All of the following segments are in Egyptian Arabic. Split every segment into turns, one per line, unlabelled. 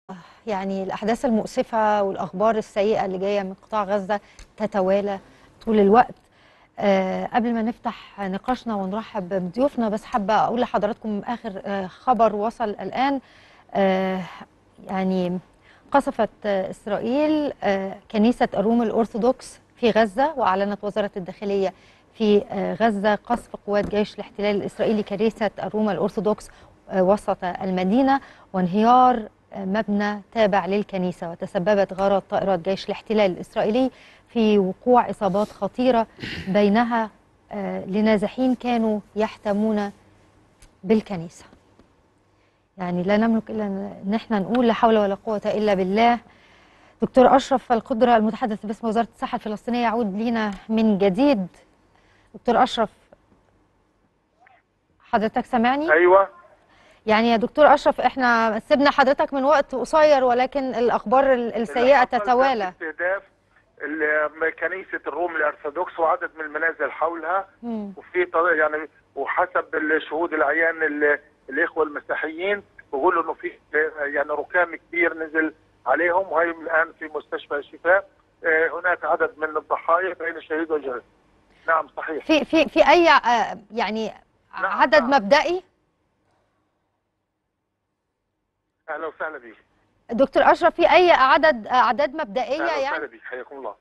يعني الأحداث المؤسفة والأخبار السيئة اللي جاية من قطاع غزة تتوالى طول الوقت آه قبل ما نفتح نقاشنا ونرحب بضيوفنا بس حابة أقول لحضراتكم آخر آه خبر وصل الآن آه يعني قصفت آه إسرائيل آه كنيسة الروم الأرثوذكس في غزة وأعلنت وزارة الداخلية في آه غزة قصف قوات جيش الاحتلال الإسرائيلي كنيسة الروم الأرثوذكس آه وسط المدينة وانهيار مبنى تابع للكنيسة وتسببت غارات طائرات جيش الاحتلال الإسرائيلي في وقوع إصابات خطيرة بينها لنازحين كانوا يحتمون بالكنيسة يعني لا نملك إلا أن احنا نقول لا حول ولا قوة إلا بالله دكتور أشرف القدرة المتحدث باسم وزارة الصحة الفلسطينية يعود لينا من جديد دكتور أشرف حضرتك سامعني؟
ايوه
يعني يا دكتور اشرف احنا سيبنا حضرتك من وقت قصير ولكن الاخبار السيئه تتوالى
استهداف ال- كنيسه الروم الارثوذكس وعدد من المنازل حولها
مم.
وفي طريق يعني وحسب الشهود العيان ال- الاخوه المسيحيين بيقولوا انه في يعني ركام كبير نزل عليهم وهي الان في مستشفى الشفاء آه، هناك عدد من الضحايا بين شهيد وجريح نعم صحيح
في في في اي آه، يعني
نعم،
عدد
نعم.
مبدئي
اهلا وسهلا بك
دكتور اشرف في اي عدد اعداد مبدئيه
اهلا
يعني
وسهلا بك حياكم الله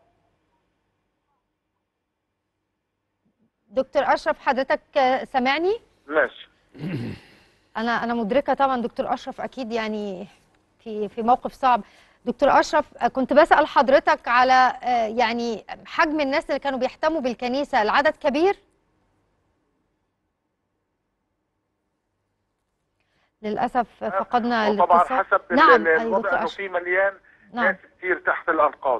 دكتور اشرف حضرتك آه، سامعني
ماشي
انا انا مدركه طبعا دكتور اشرف اكيد يعني في في موقف صعب دكتور اشرف آه، كنت بسال حضرتك على آه، يعني حجم الناس اللي كانوا بيهتموا بالكنيسه العدد كبير للاسف فقدنا
وطبعا
الاتصال
حسب ال-
نعم
ال-
أيوة
الوضع
دكتور
انه
أشرف.
في مليان
نعم
ناس كثير تحت الانقاض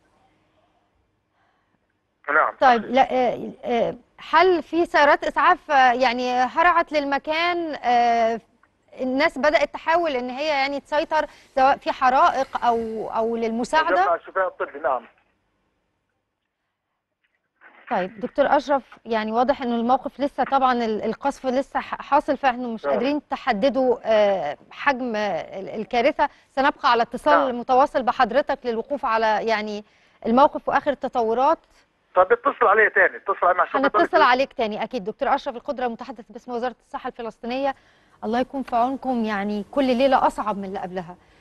نعم
طيب
صحيح.
لا آه، آه، هل في سيارات اسعاف آه، يعني هرعت للمكان آه، الناس بدات تحاول ان هي يعني تسيطر سواء في حرائق او او للمساعده
مجمع الشفاء الطبي نعم
طيب دكتور اشرف يعني واضح انه الموقف لسه طبعا ال- القصف لسه ح- حاصل فاحنا مش
نعم.
قادرين تحددوا آه، حجم آه، ال- الكارثه سنبقى على اتصال
نعم.
متواصل بحضرتك للوقوف على يعني الموقف واخر التطورات
طب اتصل عليه تاني اتصل عليه مع شرطة
هنتصل
الطبي.
عليك تاني اكيد دكتور اشرف القدره المتحدث باسم وزاره الصحه الفلسطينيه الله يكون في عونكم يعني كل ليله اصعب من اللي قبلها